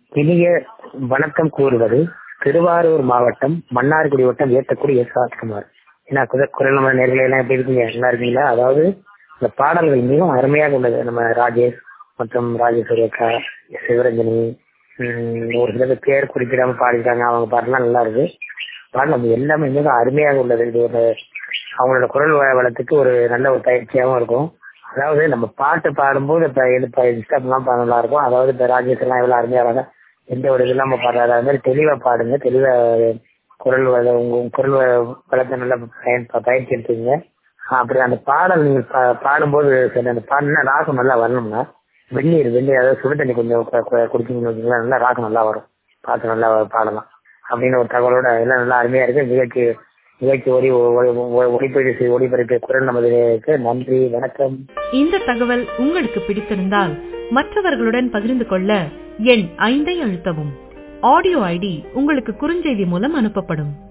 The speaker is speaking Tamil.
இனிய வணக்கம் கூறுவது திருவாரூர் மாவட்டம் மன்னார்குடி வட்டம் ஏத்தக்குடி எஸ் ராஜ்குமார் ஏன்னா குரல் குரல் நம்ம நேர்களை எல்லாம் எப்படி இருக்கீங்க நல்லா இருக்கீங்களா அதாவது இந்த பாடல்கள் மிகவும் அருமையாக உள்ளது நம்ம ராஜேஷ் மற்றும் ராஜேஸ்வரி அக்கா சிவரஞ்சனி உம், ஒரு சிலர் பேர் குறிப்பிடாம பாடிருக்காங்க அவங்க பாடலாம் நல்லா இருக்கு பாடல் அது எல்லாமே மிக அருமையாக உள்ளது இது ஒரு அவங்களோட குரல் வ- வளத்துக்கு ஒரு நல்ல ஒரு பயிற்சியாகவும் இருக்கும் அதாவது நம்ம பாட்டு பாடும்போது இப்ப இப்ப இன்ஸ்டாப்லாம் நல்லா இருக்கும் அதாவது இப்ப ராஜேஷ் எல்லாம் எவ்வளவு அருமையா வராங்க எந்த ஒரு இது இல்லாம பாடுறாரு அது மாதிரி தெளிவா பாடுங்க தெளிவா குரல் வள- உங்க உங்க குரல் வ- வளத்தை நல்லா பயன் பயிற்சி எடுத்துக்கங்க அப்படி அந்த பாடல் நீங்க பா- பாடும்போது சரி அந்த பாடினா ராகம் நல்லா வரணும்னா வெந்நீர் வெந்நீர் அதாவது சுடு தண்ணி கொஞ்சம் கு- கு- குடிச்சீங்கன்னு வச்சுக்கோங்களேன் நல்லா ராகம் நல்லா வரும் பாட்டு நல்லா பாடலாம் அப்படின்னு ஒரு தகவலோட எல்லாம் நல்லா அருமையா இருக்கு நிகழ்ச்சி நிகழ்ச்சி ஒளி ஒளிப்பெருசு ஒளிபரப்பு குரல் நமது நன்றி வணக்கம் இந்த தகவல் உங்களுக்கு பிடித்திருந்தால் மற்றவர்களுடன் பகிர்ந்து கொள்ள எண் ஐந்தை அழுத்தவும் ஆடியோ ஐடி உங்களுக்கு குறுஞ்செய்தி மூலம் அனுப்பப்படும்